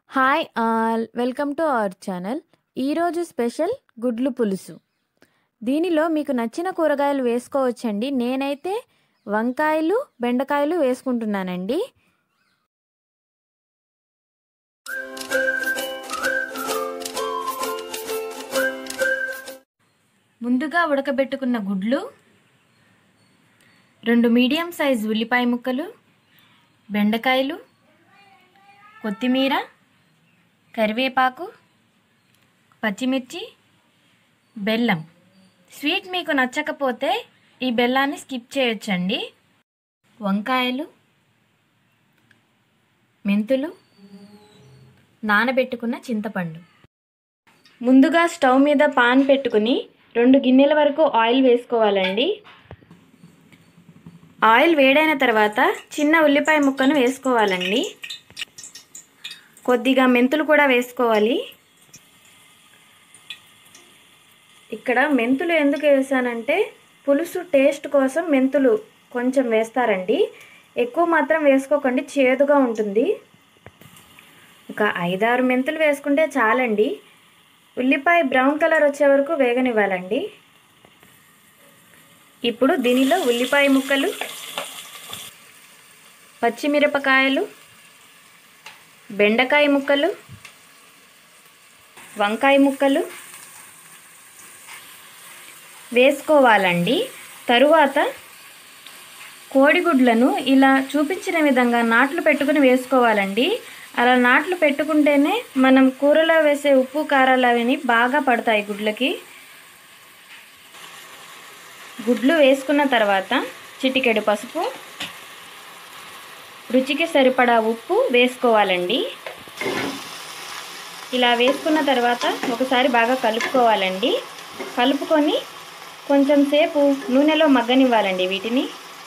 hi all welcome to our channel ఈరోజు special గుడ్లు పులుసు దీనిలో మీకు నచ్చిన కూరగాయలు వేసుకోవచ్చండి నేనైతే వంకాయలు బెండకాయలు వేసుకుంటున్నానండి ముందుగా ఉడకబెట్టుకున్న గుడ్లు రెండు మీడియం సైజ్ ఉల్లిపాయ ముక్కలు బెండకాయలు కొత్తిమీర కరివేపాకు పచ్చిమిర్చి బెల్లం స్వీట్ మీకు నచ్చకపోతే ఈ బెల్లాన్ని స్కిప్ చేయొచ్చండి వంకాయలు మెంతులు నానబెట్టుకున్న చింతపండు ముందుగా స్టవ్ మీద పాన్ పెట్టుకుని రెండు గిన్నెల వరకు ఆయిల్ వేసుకోవాలండి ఆయిల్ వేడైన తర్వాత చిన్న ఉల్లిపాయ ముక్కను వేసుకోవాలండి కొద్దిగా మెంతులు కూడా వేసుకోవాలి ఇక్కడ మెంతులు ఎందుకు వేసానంటే పులుసు టేస్ట్ కోసం మెంతులు కొంచెం వేస్తారండి ఎక్కువ మాత్రం వేసుకోకండి చేదుగా ఉంటుంది ఒక ఐదారు మెంతులు వేసుకుంటే చాలండి ఉల్లిపాయ బ్రౌన్ కలర్ వచ్చే వరకు వేగనివ్వాలండి ఇప్పుడు దీనిలో ఉల్లిపాయ ముక్కలు పచ్చిమిరపకాయలు బెండకాయ ముక్కలు వంకాయ ముక్కలు వేసుకోవాలండి తరువాత కోడిగుడ్లను ఇలా చూపించిన విధంగా నాట్లు పెట్టుకుని వేసుకోవాలండి అలా నాట్లు పెట్టుకుంటేనే మనం కూరలో వేసే ఉప్పు కారాలు అవన్నీ బాగా పడతాయి గుడ్లకి గుడ్లు వేసుకున్న తర్వాత చిటికెడు పసుపు రుచికి సరిపడా ఉప్పు వేసుకోవాలండి ఇలా వేసుకున్న తర్వాత ఒకసారి బాగా కలుపుకోవాలండి కలుపుకొని కొంచెం సేపు నూనెలో మగ్గనివ్వాలండి వీటిని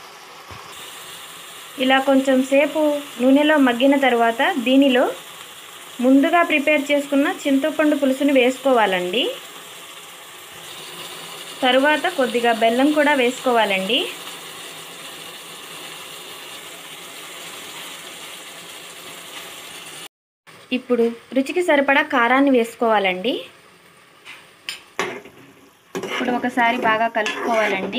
ఇలా కొంచెం సేపు నూనెలో మగ్గిన తర్వాత దీనిలో ముందుగా ప్రిపేర్ చేసుకున్న చింతపండు పులుసుని వేసుకోవాలండి తరువాత కొద్దిగా బెల్లం కూడా వేసుకోవాలండి ఇప్పుడు రుచికి సరిపడా కారాన్ని వేసుకోవాలండి ఇప్పుడు ఒకసారి బాగా కలుపుకోవాలండి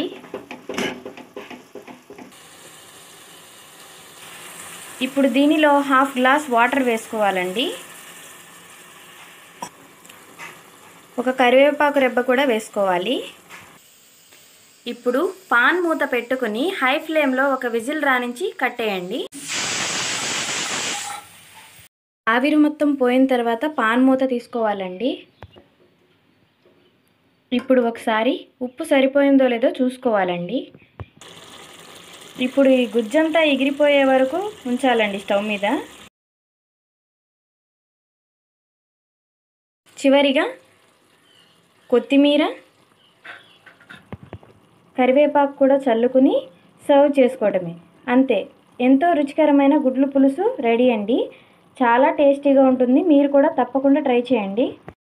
ఇప్పుడు దీనిలో హాఫ్ గ్లాస్ వాటర్ వేసుకోవాలండి ఒక కరివేపాకు రెబ్బ కూడా వేసుకోవాలి ఇప్పుడు పాన్ మూత పెట్టుకుని హై ఫ్లేమ్లో ఒక విజిల్ రానించి కట్టేయండి ఆవిరి మొత్తం పోయిన తర్వాత పాన్ మూత తీసుకోవాలండి ఇప్పుడు ఒకసారి ఉప్పు సరిపోయిందో లేదో చూసుకోవాలండి ఇప్పుడు ఈ గుజ్జంతా ఎగిరిపోయే వరకు ఉంచాలండి స్టవ్ మీద చివరిగా కొత్తిమీర కరివేపాకు కూడా చల్లుకుని సర్వ్ చేసుకోవడమే అంతే ఎంతో రుచికరమైన గుడ్లు పులుసు రెడీ అండి చాలా టేస్టీగా ఉంటుంది మీరు కూడా తప్పకుండా ట్రై చేయండి